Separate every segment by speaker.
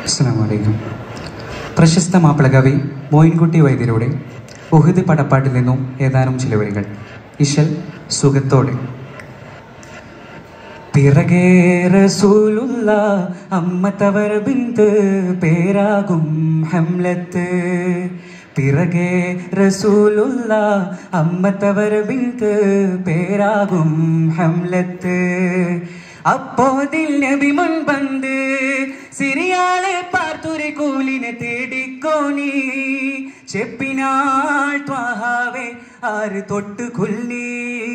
Speaker 1: അസ്സാം വലൈക്കും പ്രശസ്ത മാപ്പിളകവി മോയിൻകുട്ടി വൈദ്യരുടെ ഉഹുദ് പടപ്പാട്ടിൽ നിന്നും ഏതാനും ചില വരികൾ ഇശൽ സുഖത്തോടെ പിറകേ റസൂലുള്ള അമ്മ തവർ ബിന്ത് പേരാകും ഹംലത്ത് പിറകെ റസൂലുള്ള അമ്മ തവർ ബിന്ത് പേരാകും ഹംലത്ത് അപ്പോതിൽ നബി മുൻപന്ത് സിറിയാളെ പാർത്തുരെ കൂലിനെ തേടിക്കോ നീ ചെപ്പിനാൾ ത്വാഹാവേ ആര് തൊട്ട് കൊല്ലി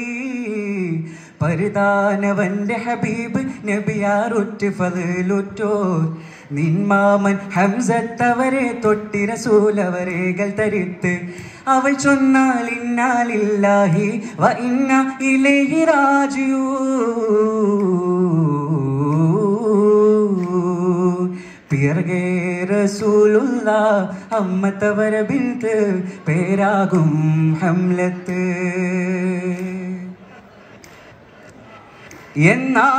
Speaker 1: പരിതാനവന്റെ ഹബീബ് നബിയാറുറ്റ് ഫതിലുറ്റോർ നിന്മാമൻ ഹംസത്തവരെ തൊട്ടി റസൂലവരേകൾ തരുത്ത് അവൾ ചൊന്നാൽ ഇന്നാലില്ലാഹി വ ഇന്ന ഇലൈഹി റാജിഊ പിറകെ റസൂലുള്ള അമ്മത്തവര ബിന്ത് പേരാകും ഹംലത്ത് എന്നാ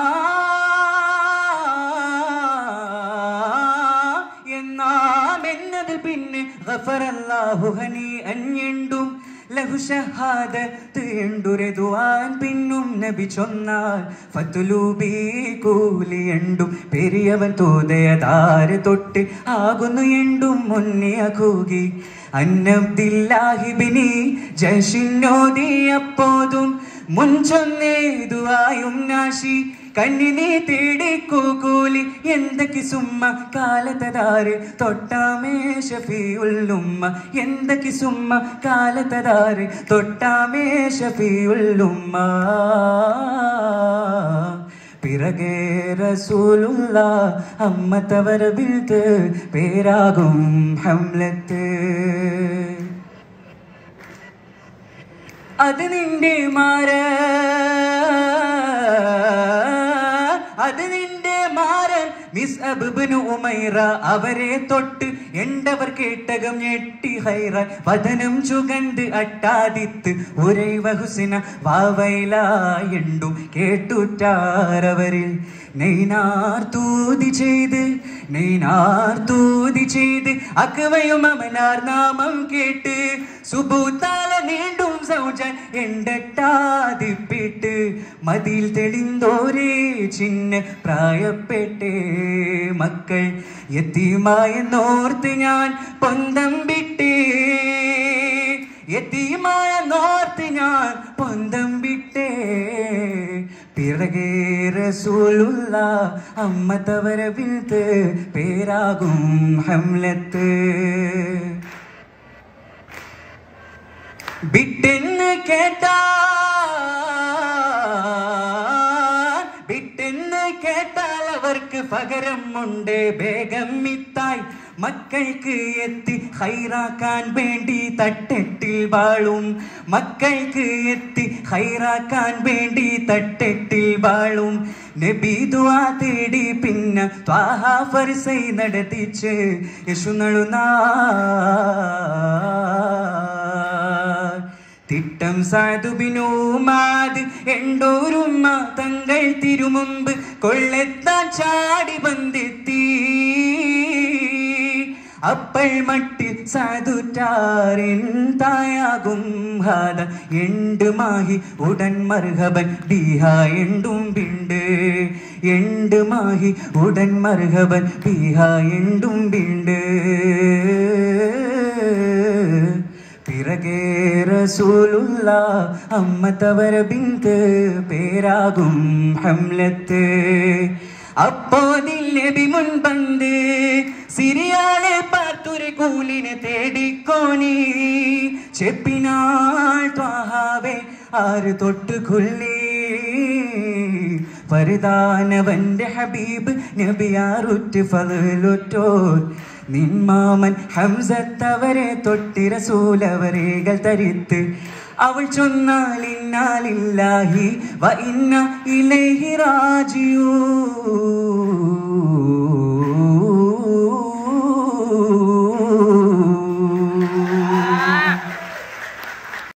Speaker 1: എന്നാമെന്നതിൽ പിന്നെ ഗഫറല്ലാഹു ഹനി അഞ്ഞെണ്ടും ലഹു ഷഹാദത്ത് എണ്ടുരെതുവാൻ പിന്നും നബി ചൊന്നാൽ ഫത്തുലൂബി കൂലിയണ്ടും പെരിയവൻ തോതയതാര് തൊട്ട് ആകുന്നു എണ്ടും മുന്നിയ കൂകി അന്നബ്ദില്ലാഹിബിനി ജഷിന്നോതി അപ്പോതും മുൻചൊന്നേതുവായും നാശി കണ്ണിനെ തേടിക്കൂലി എന്തൊക്കെ സുമ്മ കാലത്തതാറ് തൊട്ടാമേ ഷഫിയുള്ളുമ്മ എന്തൊക്കെ സുമ്മ കാലത്തതാറ് തൊട്ടാമേ ഷഫിയുള്ളുമ്മ പിറകെ റസൂലുള്ള അമ്മ തവര ബിൽത്ത് പേരാകും ഹംലത്ത് അത് നിന്റെ മാര അത് നിന്റെ മാരൻ മിസ് അബുബിന് ഉമൈറ അവരെ തൊട്ട് എണ്ടവർ കേട്ടകം ഞെട്ടി ഹൈറ വദനം ചുകണ്ട് അട്ടാദിത്ത് ഉരൈവ ഹുസിന വാവൈലായുണ്ടു കേട്ടുറ്റാരവരിൽ നെയ്നാർ തൂതി ചെയ്ത് നെയ്നാർ തൂതി ചെയ്ത് അക്കവയും അമനാർ നാമം കേട്ട് സുബൂത്താല നീണ്ടും സൗജൻ എണ്ടട്ടാതിപ്പിട്ട് മതിയിൽ തെളിന്തോരേ ചിന്ന പ്രായപ്പെട്ടേ മക്കൾ എത്തിയുമായെന്നോർത്ത് ഞാൻ പൊന്തം വിട്ടേ എത്തിയുമായ നോർത്ത് ഞാൻ പൊന്തം വിട്ടേ പിറകെ റസൂലുള്ള അമ്മ തവര വിൽത്ത് പേരാകും ഹംലത്ത് ബിട്ടെന്ന് കേട്ടാ ബിട്ടെന്ന് കേട്ടാൽ അവർക്ക് പകരം ഉണ്ട് വേഗം മിത്തായി മക്കൾക്ക് എത്തി ഹൈറാക്കാൻ വേണ്ടി തട്ടെട്ടിൽ വാളും മക്കൾക്ക് എത്തി ഹൈറാക്കാൻ വേണ്ടി തട്ടെട്ടിൽ വാളും നബി ദുആ തേടി പിന്നെ ത്വാഹ ഫർസൈ നടത്തിച്ച് യശു നളുനാ തിട്ടം സാധുബിനോമാത് എണ്ടോരുമ്മ തങ്ങൾ തിരുമുമ്പ് കൊള്ളെത്താൻ ചാടി വന്നെത്തി അപ്പൾ മട്ടിൽ സാധുറ്റാറിൻ തായാകും ഹാദ എണ്ട് മാഹി ഉടൻ മർഹബൻ ബീഹ എണ്ടും പിണ്ട് എണ്ട് മാഹി ഉടൻ മർഹബൻ ബീഹ എണ്ടും പിണ്ട് പിറകെ റസൂലുള്ള അമ്മ തവര ബിന്ത് പേരാകും ഹംലത്ത് അപ്പോതിൽ നബി മുൻപന്ത് സിരിയാളെ പാത്തുരെ കൂലിനെ തേടിക്കോണി ചെപ്പിനാൾ ത്വാഹാവേ ആര് തൊട്ട് കൊല്ലി പരിതാനവന്റെ ഹബീബ് നബിയാറുറ്റ് ഫലുറ്റോർ നിന്മാമൻ ഹംസത്തവരെ തൊട്ടി റസൂലവരേകൾ തരിത്ത് അവൾ ചൊന്നാൽ ഇന്നാലില്ലാഹി വ ഇന്ന ഇലൈഹി റാജിഊ